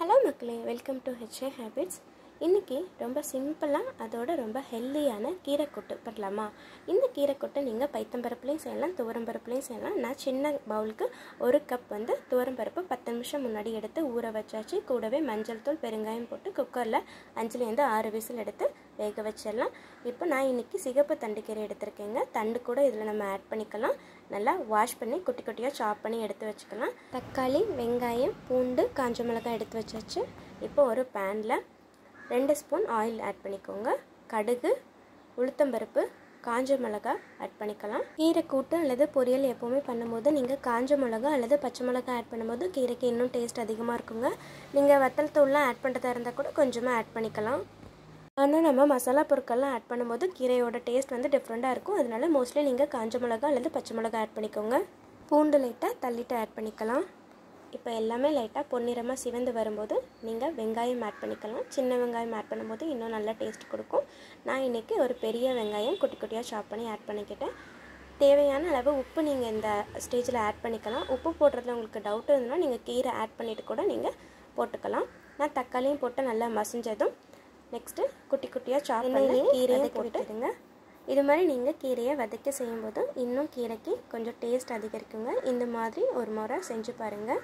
hello மக்களே welcome to HA habits இன்றைக்கி ரொம்ப சிம்பிளாக அதோட ரொம்ப ஹெல்த்தியான கீரைக்கூட்டு பண்ணலாமா இந்த கீரைக்கூட்டை நீங்கள் பைத்தம்பருப்புலையும் செய்யலாம் துவரம்பருப்புலையும் செய்யலாம் நான் சின்ன பவுலுக்கு ஒரு கப் வந்து துவரம்பருப்பு பத்து நிமிஷம் முன்னாடி எடுத்து ஊற வச்சாச்சு கூடவே மஞ்சள் தூள் பெருங்காயம் போட்டு குக்கரில் அஞ்சுலேருந்து ஆறு விசில் எடுத்து வேக வச்சிடலாம் இப்போ நான் இன்றைக்கி சிகப்பு தண்டுக்கீரை எடுத்திருக்கேங்க தண்டு கூட இதில் நம்ம ஆட் பண்ணிக்கலாம் நல்லா வாஷ் பண்ணி குட்டி குட்டியாக சாப் பண்ணி எடுத்து வச்சுக்கலாம் தக்காளி வெங்காயம் பூண்டு காஞ்ச மிளகாய் எடுத்து வச்சாச்சு இப்போ ஒரு பேனில் ரெண்டு ஸ்பூன் ஆயில் ஆட் பண்ணிக்கோங்க கடுகு உளுத்தம்பருப்பு காஞ்ச மிளகா ஆட் பண்ணிக்கலாம் கீரை கூட்டு அல்லது பொரியல் எப்போவுமே பண்ணும்போது நீங்கள் காஞ்ச மிளகா அல்லது பச்சை மிளகா ஆட் பண்ணும்போது கீரைக்கு இன்னும் டேஸ்ட் அதிகமாக இருக்குங்க நீங்கள் வத்தல் தூள்லாம் ஆட் பண்ணுறதா இருந்தால் கூட கொஞ்சமாக ஆட் பண்ணிக்கலாம் ஆனால் நம்ம மசாலா பொருட்கள்லாம் ஆட் பண்ணும்போது கீரையோட டேஸ்ட் வந்து டிஃப்ரெண்ட்டாக இருக்கும் அதனால மோஸ்ட்லி நீங்கள் காஞ்ச மிளகா அல்லது பச்சை மிளகா ஆட் பண்ணிக்கோங்க பூண்டு லைட்டாக தள்ளிட்டு ஆட் பண்ணிக்கலாம் இப்போ எல்லாமே லைட்டாக பொன்னிறமாக சிவந்து வரும்போது நீங்கள் வெங்காயம் ஆட் பண்ணிக்கலாம் சின்ன வெங்காயம் ஆட் பண்ணும்போது இன்னும் நல்லா டேஸ்ட் கொடுக்கும் நான் இன்றைக்கி ஒரு பெரிய வெங்காயம் குட்டி குட்டியாக சாப் பண்ணி ஆட் பண்ணிக்கிட்டேன் தேவையான அளவு உப்பு நீங்கள் இந்த ஸ்டேஜில் ஆட் பண்ணிக்கலாம் உப்பு போடுறதுல உங்களுக்கு டவுட் இருந்ததுன்னா நீங்கள் கீரை ஆட் பண்ணிவிட்டு கூட நீங்கள் போட்டுக்கலாம் நான் தக்காளியும் போட்டு நல்லா மசிஞ்சதும் நெக்ஸ்ட்டு குட்டி குட்டியாக சாப் பண்ணி கீரையும் போட்டுடுங்க இது மாதிரி நீங்கள் கீரையை வதக்கி செய்யும்போது இன்னும் கீரைக்கு கொஞ்சம் டேஸ்ட் அதிகரிக்குங்க இந்த மாதிரி ஒரு முறை செஞ்சு பாருங்கள்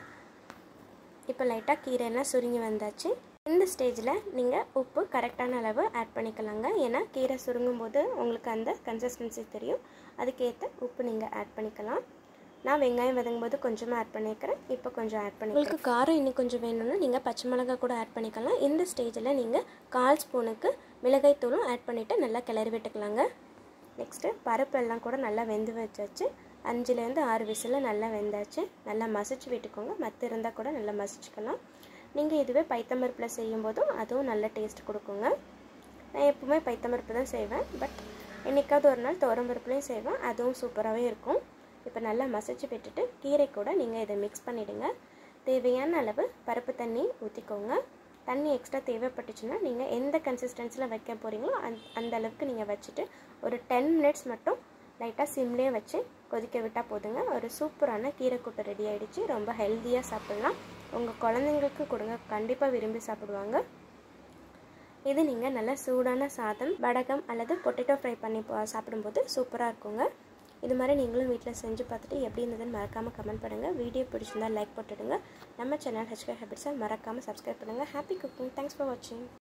இப்போ லைட்டாக கீரையெல்லாம் சுருங்கி வந்தாச்சு இந்த ஸ்டேஜில் நீங்கள் உப்பு கரெக்டான அளவு ஆட் பண்ணிக்கலாங்க ஏன்னா கீரை சுருங்கும் போது உங்களுக்கு அந்த கன்சிஸ்டன்சி தெரியும் அதுக்கேற்ற உப்பு நீங்கள் ஆட் பண்ணிக்கலாம் நான் வெங்காயம் வதங்கும் போது கொஞ்சமாக ஆட் பண்ணிக்கிறேன் இப்போ கொஞ்சம் ஆட் பண்ணி உங்களுக்கு காரம் இன்னும் கொஞ்சம் வேணும்னா நீங்கள் பச்சை மிளகா கூட ஆட் பண்ணிக்கலாம் இந்த ஸ்டேஜில் நீங்கள் கால் ஸ்பூனுக்கு மிளகாய் தூளும் ஆட் பண்ணிவிட்டு நல்லா கிளறி விட்டுக்கலாங்க நெக்ஸ்ட்டு பருப்பு எல்லாம் கூட நல்லா வெந்து வச்சாச்சு அஞ்சுலேருந்து ஆறு விசில் நல்லா வெந்தாச்சு நல்லா மசிச்சு விட்டுக்கோங்க மற்ற இருந்தால் கூட நல்லா மசிச்சுக்கலாம் நீங்கள் இதுவே பைத்தம்பருப்பில் செய்யும் போதும் அதுவும் நல்ல டேஸ்ட் கொடுக்குங்க நான் எப்பவுமே பைத்தம்பருப்பு தான் செய்வேன் பட் என்றைக்காவது ஒரு நாள் துவரம்பருப்புலையும் செய்வேன் அதுவும் சூப்பராகவே இருக்கும் இப்போ நல்லா மசிச்சு விட்டுட்டு கீரை கூட நீங்கள் இதை மிக்ஸ் பண்ணிவிடுங்க தேவையான அளவு பருப்பு தண்ணி ஊற்றிக்கோங்க தண்ணி எக்ஸ்ட்ரா தேவைப்பட்டுச்சுன்னா நீங்கள் எந்த கன்சிஸ்டன்சியில் வைக்க போகிறீங்களோ அந் அந்த அளவுக்கு நீங்கள் வச்சுட்டு ஒரு டென் மினிட்ஸ் மட்டும் லைட்டாக சிம்லேயே வச்சு கொதிக்க விட்டால் போதுங்க ஒரு சூப்பரான கீரை கூட்டை ரெடி ஆகிடுச்சு ரொம்ப ஹெல்த்தியாக சாப்பிட்லாம் உங்கள் குழந்தைங்களுக்கு கொடுங்க கண்டிப்பாக விரும்பி சாப்பிடுவாங்க இது நீங்கள் நல்ல சூடான சாதம் வடகம் அல்லது பொட்டேட்டோ ஃப்ரை பண்ணி சாப்பிடும்போது சூப்பராக இருக்குங்க இது மாதிரி நீங்களும் வீட்டில் செஞ்சு பார்த்துட்டு எப்படி இருந்ததுன்னு மறக்காமல் கமெண்ட் பண்ணுங்கள் வீடியோ பிடிச்சிருந்தா லைக் போட்டுடுங்க நம்ம சேனல் ஹெச்கே ஹேபிட்ஸை மறக்காமல் சப்ஸ்கிரைப் பண்ணுங்கள் ஹாப்பி குக்கிங் தேங்க்ஸ் ஃபார் வாட்சிங்